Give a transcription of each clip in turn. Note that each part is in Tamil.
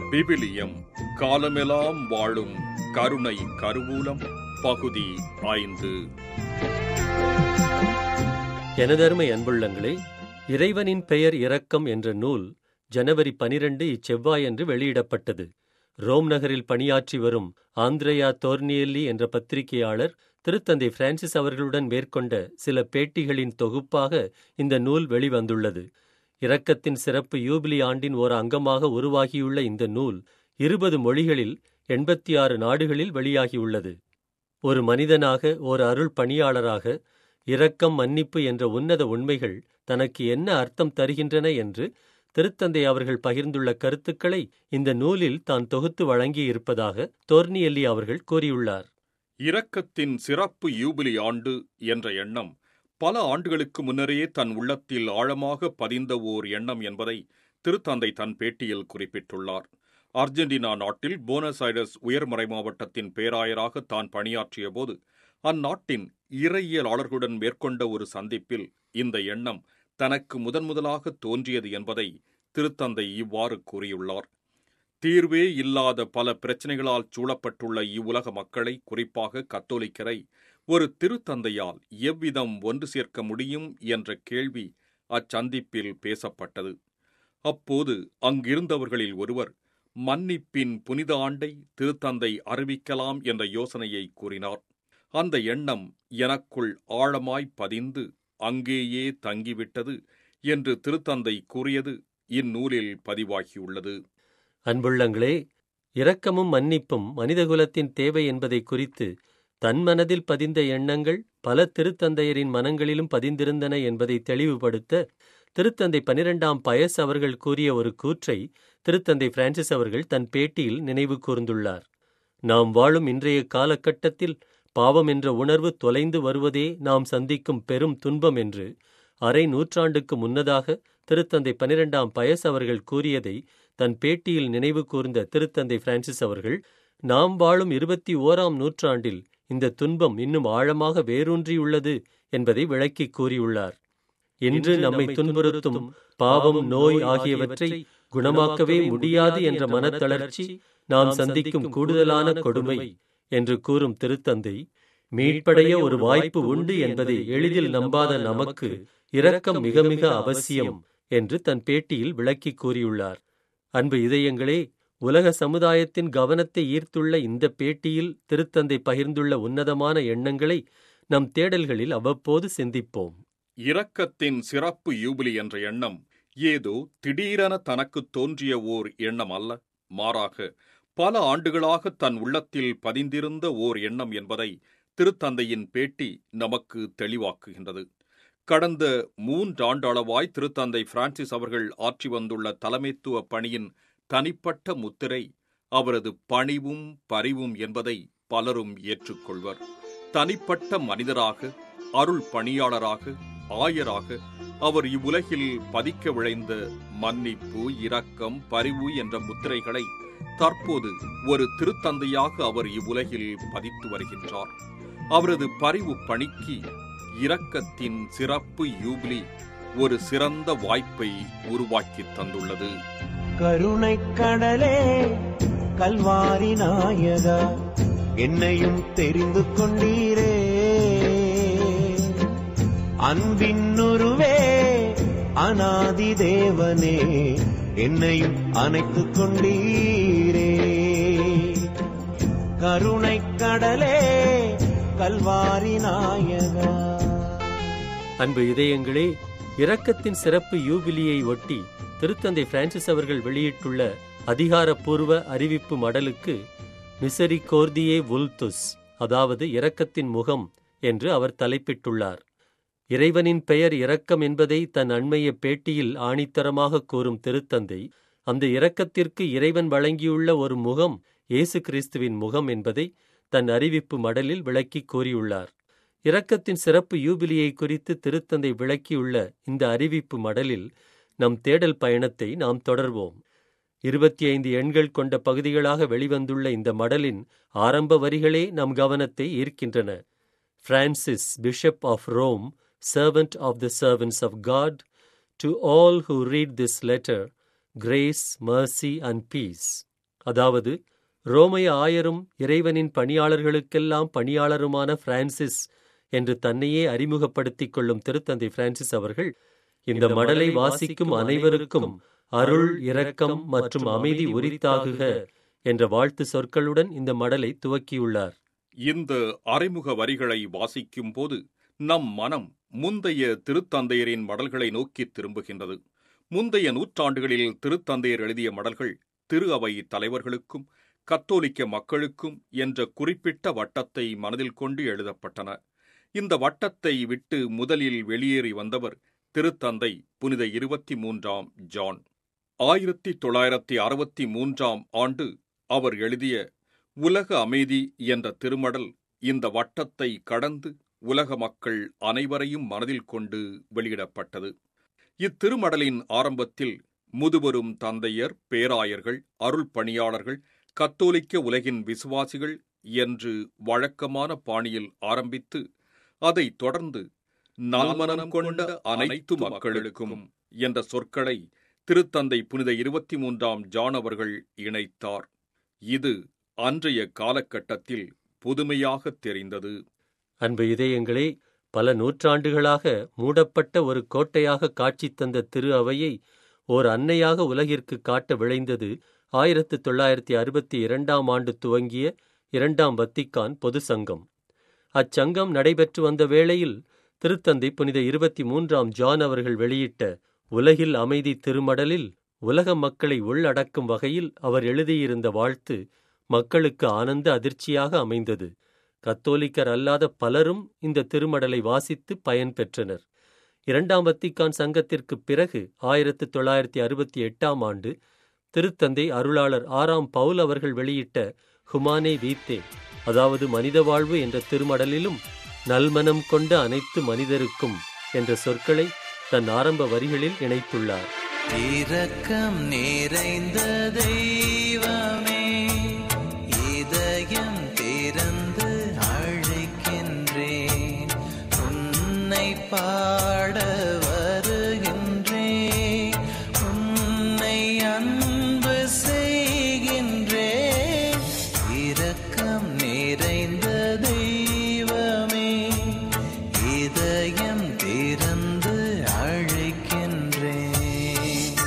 விவிலியம் காலமெல்லாம் வாழும் கருணை கருவூலம் பகுதி ஐந்து எனதருமை அன்புள்ளங்களே இறைவனின் பெயர் இரக்கம் என்ற நூல் ஜனவரி பனிரெண்டு இச்செவ்வாயன்று வெளியிடப்பட்டது ரோம் நகரில் பணியாற்றி வரும் ஆந்திரேயா தோர்னியல்லி என்ற பத்திரிகையாளர் திருத்தந்தை பிரான்சிஸ் அவர்களுடன் மேற்கொண்ட சில பேட்டிகளின் தொகுப்பாக இந்த நூல் வெளிவந்துள்ளது இரக்கத்தின் சிறப்பு யூபிலி ஆண்டின் ஓர் அங்கமாக உருவாகியுள்ள இந்த நூல் இருபது மொழிகளில் எண்பத்தி ஆறு நாடுகளில் வெளியாகியுள்ளது ஒரு மனிதனாக ஓர் அருள் பணியாளராக இரக்கம் மன்னிப்பு என்ற உன்னத உண்மைகள் தனக்கு என்ன அர்த்தம் தருகின்றன என்று திருத்தந்தை அவர்கள் பகிர்ந்துள்ள கருத்துக்களை இந்த நூலில் தான் தொகுத்து வழங்கியிருப்பதாக தோர்னியல்லி அவர்கள் கூறியுள்ளார் இரக்கத்தின் சிறப்பு யூபிலி ஆண்டு என்ற எண்ணம் பல ஆண்டுகளுக்கு முன்னரே தன் உள்ளத்தில் ஆழமாக பதிந்த ஓர் எண்ணம் என்பதை திருத்தந்தை தன் பேட்டியில் குறிப்பிட்டுள்ளார் அர்ஜென்டினா நாட்டில் போனஸ் ஐரஸ் உயர்மறை மாவட்டத்தின் பேராயராக தான் பணியாற்றிய போது அந்நாட்டின் இறையியலாளர்களுடன் மேற்கொண்ட ஒரு சந்திப்பில் இந்த எண்ணம் தனக்கு முதன் முதலாக தோன்றியது என்பதை திருத்தந்தை இவ்வாறு கூறியுள்ளார் தீர்வே இல்லாத பல பிரச்சனைகளால் சூழப்பட்டுள்ள இவ்வுலக மக்களை குறிப்பாக கத்தோலிக்கரை ஒரு திருத்தந்தையால் எவ்விதம் ஒன்று சேர்க்க முடியும் என்ற கேள்வி அச்சந்திப்பில் பேசப்பட்டது அப்போது அங்கிருந்தவர்களில் ஒருவர் மன்னிப்பின் புனித ஆண்டை திருத்தந்தை அறிவிக்கலாம் என்ற யோசனையை கூறினார் அந்த எண்ணம் எனக்குள் ஆழமாய் பதிந்து அங்கேயே தங்கிவிட்டது என்று திருத்தந்தை கூறியது இந்நூலில் பதிவாகியுள்ளது அன்புள்ளங்களே இரக்கமும் மன்னிப்பும் மனிதகுலத்தின் தேவை என்பதை குறித்து தன் மனதில் பதிந்த எண்ணங்கள் பல திருத்தந்தையரின் மனங்களிலும் பதிந்திருந்தன என்பதை தெளிவுபடுத்த திருத்தந்தை பனிரெண்டாம் பயஸ் அவர்கள் கூறிய ஒரு கூற்றை திருத்தந்தை பிரான்சிஸ் அவர்கள் தன் பேட்டியில் நினைவு கூர்ந்துள்ளார் நாம் வாழும் இன்றைய காலகட்டத்தில் பாவம் என்ற உணர்வு தொலைந்து வருவதே நாம் சந்திக்கும் பெரும் துன்பம் என்று அரை நூற்றாண்டுக்கு முன்னதாக திருத்தந்தை பனிரெண்டாம் பயஸ் அவர்கள் கூறியதை தன் பேட்டியில் நினைவு கூர்ந்த திருத்தந்தை பிரான்சிஸ் அவர்கள் நாம் வாழும் இருபத்தி ஓராம் நூற்றாண்டில் இந்த துன்பம் இன்னும் ஆழமாக வேரூன்றியுள்ளது என்பதை விளக்கி கூறியுள்ளார் இன்று நம்மை துன்புறுத்தும் பாவம் நோய் ஆகியவற்றை குணமாக்கவே முடியாது என்ற மனத்தளர்ச்சி நாம் சந்திக்கும் கூடுதலான கொடுமை என்று கூறும் திருத்தந்தை மீட்படைய ஒரு வாய்ப்பு உண்டு என்பதை எளிதில் நம்பாத நமக்கு இரக்கம் மிக மிக அவசியம் என்று தன் பேட்டியில் விளக்கி கூறியுள்ளார் அன்பு இதயங்களே உலக சமுதாயத்தின் கவனத்தை ஈர்த்துள்ள இந்த பேட்டியில் திருத்தந்தை பகிர்ந்துள்ள உன்னதமான எண்ணங்களை நம் தேடல்களில் அவ்வப்போது சிந்திப்போம் இரக்கத்தின் சிறப்பு யூபிலி என்ற எண்ணம் ஏதோ திடீரென தனக்கு தோன்றிய ஓர் எண்ணம் அல்ல மாறாக பல ஆண்டுகளாக தன் உள்ளத்தில் பதிந்திருந்த ஓர் எண்ணம் என்பதை திருத்தந்தையின் பேட்டி நமக்கு தெளிவாக்குகின்றது கடந்த மூன்றாண்டளவாய் திருத்தந்தை பிரான்சிஸ் அவர்கள் ஆற்றி வந்துள்ள தலைமைத்துவ பணியின் தனிப்பட்ட முத்திரை அவரது பணிவும் பரிவும் என்பதை பலரும் ஏற்றுக்கொள்வர் தனிப்பட்ட மனிதராக அருள் பணியாளராக ஆயராக அவர் இவ்வுலகில் பதிக்க விளைந்த மன்னிப்பு இரக்கம் பரிவு என்ற முத்திரைகளை தற்போது ஒரு திருத்தந்தையாக அவர் இவ்வுலகில் பதித்து வருகின்றார் அவரது பரிவு பணிக்கு இரக்கத்தின் சிறப்பு யூபிலி ஒரு சிறந்த வாய்ப்பை உருவாக்கி தந்துள்ளது கருணை கடலே கல்வாரி நாயகா என்னையும் தெரிந்து கொண்டீரே அன்பின் உருவே அனாதி தேவனே என்னையும் அணைத்துக் கொண்டீரே கருணை கடலே கல்வாரி நாயகா அன்பு இதயங்களே இரக்கத்தின் சிறப்பு யூபிலியை ஒட்டி திருத்தந்தை பிரான்சிஸ் அவர்கள் வெளியிட்டுள்ள அதிகாரப்பூர்வ அறிவிப்பு மடலுக்கு மிசரி கோர்தியே வுல்துஸ் அதாவது இரக்கத்தின் முகம் என்று அவர் தலைப்பிட்டுள்ளார் இறைவனின் பெயர் இரக்கம் என்பதை தன் அண்மைய பேட்டியில் ஆணித்தரமாக கூறும் திருத்தந்தை அந்த இரக்கத்திற்கு இறைவன் வழங்கியுள்ள ஒரு முகம் இயேசு கிறிஸ்துவின் முகம் என்பதை தன் அறிவிப்பு மடலில் விளக்கி கூறியுள்ளார் இரக்கத்தின் சிறப்பு யூபிலியை குறித்து திருத்தந்தை விளக்கியுள்ள இந்த அறிவிப்பு மடலில் நம் தேடல் பயணத்தை நாம் தொடர்வோம் இருபத்தி ஐந்து எண்கள் கொண்ட பகுதிகளாக வெளிவந்துள்ள இந்த மடலின் ஆரம்ப வரிகளே நம் கவனத்தை ஈர்க்கின்றன Francis bishop of Rome servant of the servants of God, to all who read this letter, grace, mercy, and peace. அதாவது ரோமைய ஆயரும் இறைவனின் பணியாளர்களுக்கெல்லாம் பணியாளருமான பிரான்சிஸ் என்று தன்னையே அறிமுகப்படுத்திக் கொள்ளும் திருத்தந்தை பிரான்சிஸ் அவர்கள் இந்த மடலை வாசிக்கும் அனைவருக்கும் அருள் இரக்கம் மற்றும் அமைதி உரித்தாகுக என்ற வாழ்த்து சொற்களுடன் இந்த மடலை துவக்கியுள்ளார் இந்த அறிமுக வரிகளை வாசிக்கும் போது நம் மனம் முந்தைய திருத்தந்தையரின் மடல்களை நோக்கி திரும்புகின்றது முந்தைய நூற்றாண்டுகளில் திருத்தந்தையர் எழுதிய மடல்கள் திரு அவை தலைவர்களுக்கும் கத்தோலிக்க மக்களுக்கும் என்ற குறிப்பிட்ட வட்டத்தை மனதில் கொண்டு எழுதப்பட்டன இந்த வட்டத்தை விட்டு முதலில் வெளியேறி வந்தவர் திருத்தந்தை புனித இருபத்தி மூன்றாம் ஜான் ஆயிரத்தி தொள்ளாயிரத்தி அறுபத்தி மூன்றாம் ஆண்டு அவர் எழுதிய உலக அமைதி என்ற திருமடல் இந்த வட்டத்தை கடந்து உலக மக்கள் அனைவரையும் மனதில் கொண்டு வெளியிடப்பட்டது இத்திருமடலின் ஆரம்பத்தில் முதுபெரும் தந்தையர் பேராயர்கள் அருள் பணியாளர்கள் கத்தோலிக்க உலகின் விசுவாசிகள் என்று வழக்கமான பாணியில் ஆரம்பித்து அதைத் தொடர்ந்து நல்மனம் கொண்ட அனைத்து மக்களுக்கும் என்ற சொற்களை திருத்தந்தை புனித இருபத்தி மூன்றாம் ஜான் அவர்கள் இணைத்தார் இது அன்றைய காலகட்டத்தில் புதுமையாக தெரிந்தது அன்பு இதயங்களே பல நூற்றாண்டுகளாக மூடப்பட்ட ஒரு கோட்டையாக காட்சி தந்த திரு அவையை ஓர் அன்னையாக உலகிற்கு காட்ட விளைந்தது ஆயிரத்து தொள்ளாயிரத்தி அறுபத்தி இரண்டாம் ஆண்டு துவங்கிய இரண்டாம் வத்திக்கான் பொது சங்கம் அச்சங்கம் நடைபெற்று வந்த வேளையில் திருத்தந்தை புனித இருபத்தி மூன்றாம் ஜான் அவர்கள் வெளியிட்ட உலகில் அமைதி திருமடலில் உலக மக்களை உள்ளடக்கும் வகையில் அவர் எழுதியிருந்த வாழ்த்து மக்களுக்கு ஆனந்த அதிர்ச்சியாக அமைந்தது கத்தோலிக்கர் அல்லாத பலரும் இந்த திருமடலை வாசித்து பயன் பெற்றனர் இரண்டாம் வத்திக்கான் சங்கத்திற்குப் பிறகு ஆயிரத்து தொள்ளாயிரத்தி அறுபத்தி எட்டாம் ஆண்டு திருத்தந்தை அருளாளர் ஆறாம் பவுல் அவர்கள் வெளியிட்ட ஹுமானே வீத்தே அதாவது மனித வாழ்வு என்ற திருமடலிலும் நல்மனம் கொண்ட அனைத்து மனிதருக்கும் என்ற சொற்களை தன் ஆரம்ப வரிகளில் இணைத்துள்ளார் இரக்கம் நிறைந்த தெய்வமே இதயம் திறந்து அழைக்கின்றேன் உன்னை பாட வருகின்றேன் உன்னை அன்பு செய்கின்றேன் இரக்கம் நிறைந்த தெய்வமே இதயம் திறந்து அழைக்கின்றேன்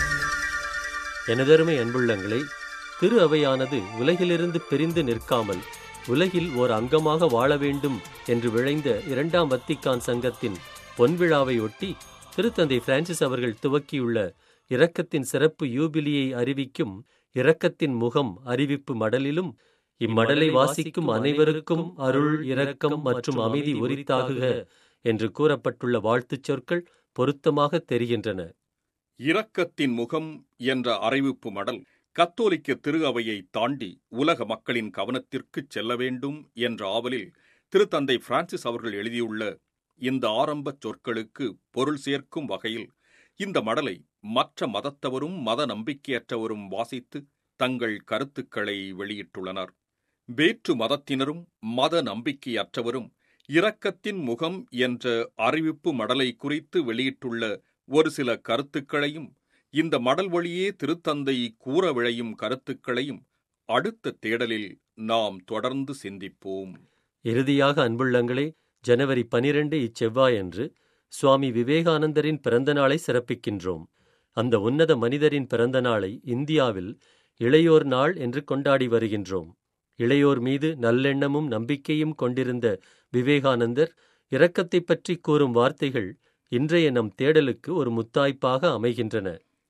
எனதருமை அன்புள்ளங்களே திரு அவையானது உலகிலிருந்து பிரிந்து நிற்காமல் உலகில் ஓர் அங்கமாக வாழ வேண்டும் என்று விளைந்த இரண்டாம் வத்திக்கான் சங்கத்தின் பொன்விழாவை ஒட்டி திருத்தந்தை பிரான்சிஸ் அவர்கள் துவக்கியுள்ள இரக்கத்தின் சிறப்பு யூபிலியை அறிவிக்கும் இரக்கத்தின் முகம் அறிவிப்பு மடலிலும் இம்மடலை வாசிக்கும் அனைவருக்கும் அருள் இரக்கம் மற்றும் அமைதி உரித்தாகுக என்று கூறப்பட்டுள்ள வாழ்த்துச் சொற்கள் பொருத்தமாக தெரிகின்றன இரக்கத்தின் முகம் என்ற அறிவிப்பு மடல் கத்தோலிக்க திரு அவையை தாண்டி உலக மக்களின் கவனத்திற்குச் செல்ல வேண்டும் என்ற ஆவலில் திருத்தந்தை பிரான்சிஸ் அவர்கள் எழுதியுள்ள இந்த ஆரம்பச் சொற்களுக்கு பொருள் சேர்க்கும் வகையில் இந்த மடலை மற்ற மதத்தவரும் மத நம்பிக்கையற்றவரும் வாசித்து தங்கள் கருத்துக்களை வெளியிட்டுள்ளனர் வேற்று மதத்தினரும் மத நம்பிக்கையற்றவரும் இரக்கத்தின் முகம் என்ற அறிவிப்பு மடலை குறித்து வெளியிட்டுள்ள ஒரு சில கருத்துக்களையும் இந்த மடல் வழியே திருத்தந்தை கூற விழையும் கருத்துக்களையும் அடுத்த தேடலில் நாம் தொடர்ந்து சிந்திப்போம் இறுதியாக அன்புள்ளங்களே ஜனவரி பனிரெண்டு இச்செவ்வாயன்று சுவாமி விவேகானந்தரின் பிறந்த நாளை சிறப்பிக்கின்றோம் அந்த உன்னத மனிதரின் பிறந்த நாளை இந்தியாவில் இளையோர் நாள் என்று கொண்டாடி வருகின்றோம் இளையோர் மீது நல்லெண்ணமும் நம்பிக்கையும் கொண்டிருந்த விவேகானந்தர் இரக்கத்தைப் பற்றி கூறும் வார்த்தைகள் இன்றைய நம் தேடலுக்கு ஒரு முத்தாய்ப்பாக அமைகின்றன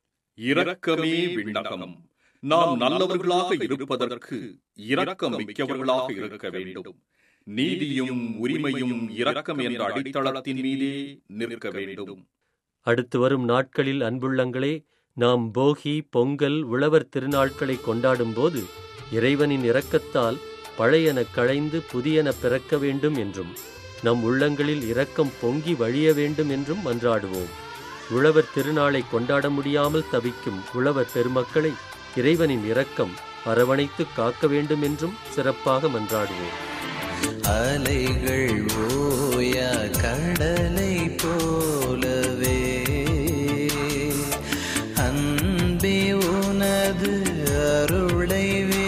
இரக்கமே விண்ணகம் நாம் நல்லவர்களாக இருப்பதற்கு இரக்கம் மிக்கவர்களாக இருக்க வேண்டும் நீதியும் உரிமையும் இரக்கம் என்ற அடித்தளத்தின் மீதே நிற்க வேண்டும் அடுத்து வரும் நாட்களில் அன்புள்ளங்களே நாம் போகி பொங்கல் உழவர் திருநாட்களை கொண்டாடும்போது இறைவனின் இரக்கத்தால் பழையன களைந்து புதியன பிறக்க வேண்டும் என்றும் நம் உள்ளங்களில் இரக்கம் பொங்கி வழிய வேண்டும் என்றும் மன்றாடுவோம் உழவர் திருநாளை கொண்டாட முடியாமல் தவிக்கும் உழவர் பெருமக்களை இறைவனின் இரக்கம் அரவணைத்து காக்க வேண்டும் என்றும் சிறப்பாக மன்றாடுவோம் அலைகள் ஓயா கடலை போலவே அன்பே உனது அருளை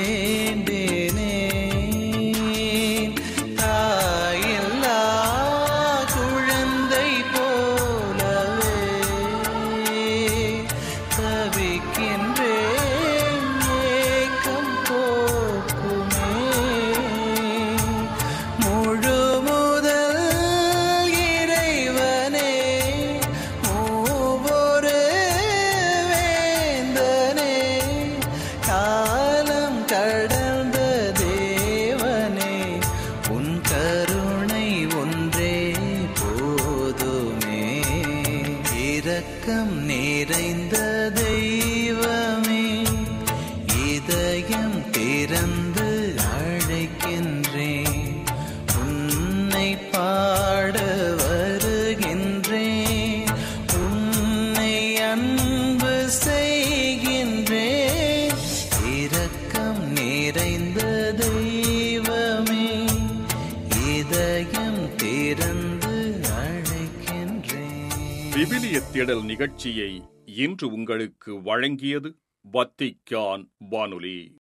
இரக்கம் நிறைந்த தெய்வமே இதயம் திறந்து அழைக்கின்றேன் உன்னை பாட வருகின்றேன் உன்னை அன்பு செய்கின்றேன் இரக்கம் நிறைந்த தெய்வமே இதயம் திறந்து அழைக்கின்றேன் விவிலிய தேடல் நிகழ்ச்சியை இன்று உங்களுக்கு வழங்கியது வத்திக்கான் வானொலி